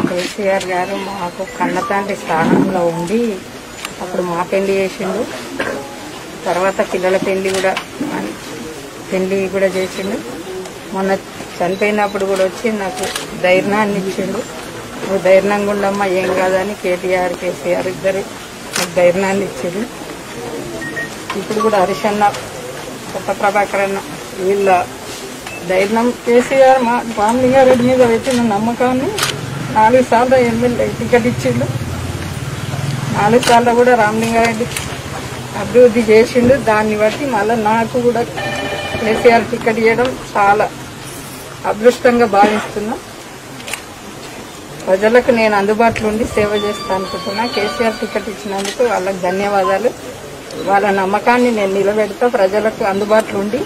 కేసీఆర్ గారు మాకు కన్నతండ్రి స్థానంలో ఉండి అప్పుడు మా పెళ్లి చేసిండు తర్వాత పిల్లల పెళ్లి కూడా పెళ్లి కూడా చేసిండు మొన్న చనిపోయినప్పుడు కూడా వచ్చి నాకు ధైర్యాన్ని ఇచ్చిండు నువ్వు ధైర్యంగా ఉండమ్మా ఏం కాదని కేటీఆర్ కేసీఆర్ ఇద్దరు నాకు ధైర్యాన్ని ఇచ్చిండు ఇప్పుడు కూడా హరీష్ అన్న కొత్త ప్రభాకర్ అన్న వీళ్ళ ధైర్యం కేసీఆర్ మా రామలింగారెడ్డి మీద పెట్టిన నమ్మకాన్ని నాలుగు సార్లు ఎమ్మెల్యే టికెట్ ఇచ్చిండు నాలుగు సార్లు కూడా రామలింగారెడ్డి అభివృద్ధి చేసిండు దాన్ని బట్టి మళ్ళీ నాకు కూడా కేసీఆర్ టికెట్ ఇవ్వడం చాలా అదృష్టంగా భావిస్తున్నా ప్రజలకు నేను అందుబాటులో ఉండి సేవ చేస్తా అనుకుంటున్నా కేసీఆర్ టికెట్ ఇచ్చినందుకు వాళ్ళకి ధన్యవాదాలు వాళ్ళ నమ్మకాన్ని నేను నిలబెడతా ప్రజలకు అందుబాటులో ఉండి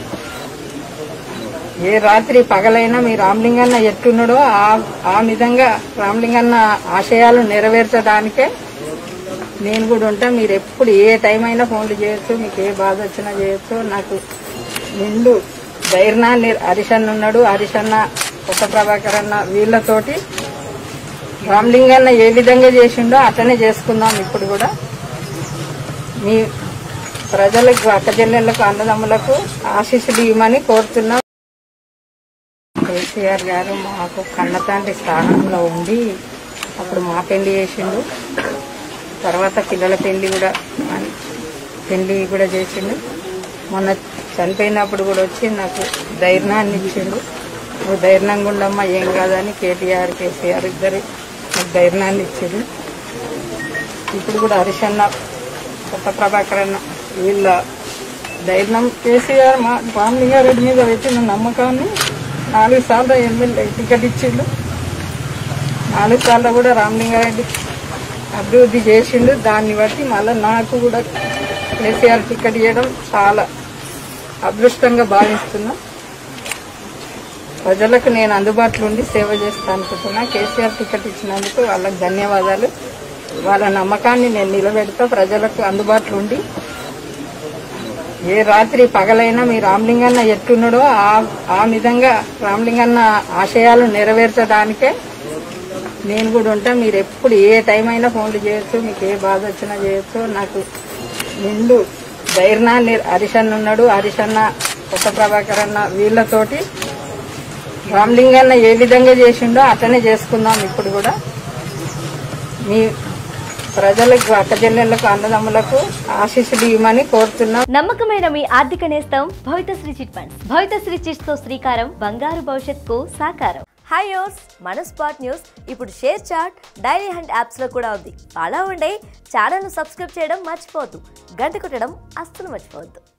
ఏ రాత్రి పగలైనా మీ రామలింగన్న ఎట్టున్నాడో ఆ ఆ విధంగా రామలింగన్న ఆశయాలు నెరవేర్చడానికే నేను కూడా ఉంటా మీరు ఎప్పుడు ఏ టైం అయినా ఫోన్లు చేయొచ్చు మీకు ఏ బాధ వచ్చినా చేయొచ్చు నాకు నిండు ధైర్యాన్ని హరిషన్న ఉన్నాడు హరిషన్న కొత్త ప్రభాకర్ అన్న వీళ్ళతోటి రామలింగన్న ఏ విధంగా చేసిండో అట్లనే చేసుకుందాం ఇప్పుడు కూడా మీ ప్రజలకు అక్కజెల్లెళ్లకు అన్నదమ్ములకు ఆశీస్సులు ఇవ్వమని కోరుతున్నాం కేసీఆర్ గారు మాకు కన్నతండ్రి స్థానంలో ఉండి అప్పుడు మా పెళ్లి చేసిండు తర్వాత పిల్లల పెళ్లి కూడా పెళ్లి కూడా చేసిండు మొన్న చనిపోయినప్పుడు కూడా వచ్చి నాకు ధైర్యాన్ని ఇచ్చిండు నువ్వు ధైర్యంగా ఉండమ్మా ఏం కాదని కేటీఆర్ కేసీఆర్ ఇద్దరు నాకు ధైర్యాన్ని ఇచ్చిండు ఇప్పుడు కూడా హరీష్ అన్న కొత్త ప్రభాకర్ అన్న వీళ్ళ ధైర్యం కేసీఆర్ మా రామలింగారెడ్డి మీద పెట్టిన నమ్మకాన్ని నాలుగు సార్లు ఎమ్మెల్యే టికెట్ ఇచ్చిండు నాలుగు సార్లు కూడా రామలింగారెడ్డి అభివృద్ధి చేసిండు దాన్ని బట్టి మళ్ళీ నాకు కూడా కేసీఆర్ టికెట్ ఇవ్వడం చాలా అదృష్టంగా భావిస్తున్నా ప్రజలకు నేను అందుబాటులో ఉండి సేవ చేస్తా అనుకుంటున్నా కేసీఆర్ టికెట్ ఇచ్చినందుకు వాళ్ళకి ధన్యవాదాలు వాళ్ళ నమ్మకాన్ని నేను నిలబెడతా ప్రజలకు అందుబాటులో ఉండి ఏ రాత్రి పగలైనా మీ రామలింగన్న ఎట్టున్నాడో ఆ ఆ విధంగా రామలింగన్న ఆశయాలు నెరవేర్చడానికే నేను కూడా ఉంటా మీరు ఎప్పుడు ఏ టైం అయినా ఫోన్లు చేయొచ్చు మీకు ఏ బాధ వచ్చినా చేయొచ్చు నాకు నిండు ధైర్యాన్ని హరిషన్న ఉన్నాడు హరిషన్న కొత్త ప్రభాకర్ అన్న వీళ్ళతోటి రామలింగన్న ఏ విధంగా చేసిండో అట్లనే చేసుకుందాం ఇప్పుడు కూడా మీ ప్రజలకు అక్కజెల్లెళ్లకు అన్నదమ్ములకు ఆశీస్సులు ఇవ్వమని కోరుతున్నాం నమ్మకమైన మీ ఆర్థిక నేస్తం Bhavithasri chit funds Bhavithasri chits తో శ్రీకారం బంగారు భవిష్యత్తుకు సాకారం హాయ్ యోర్స్ మన స్పాట్ న్యూస్ ఇప్పుడు ShareChat Dailyhunt apps లో కూడా ఉంది అలా ఉండే ఛానల్ ను సబ్స్క్రైబ్ చేయడం మర్చిపోవద్దు గంట కొట్టడం అస్సలు మర్చిపోవద్దు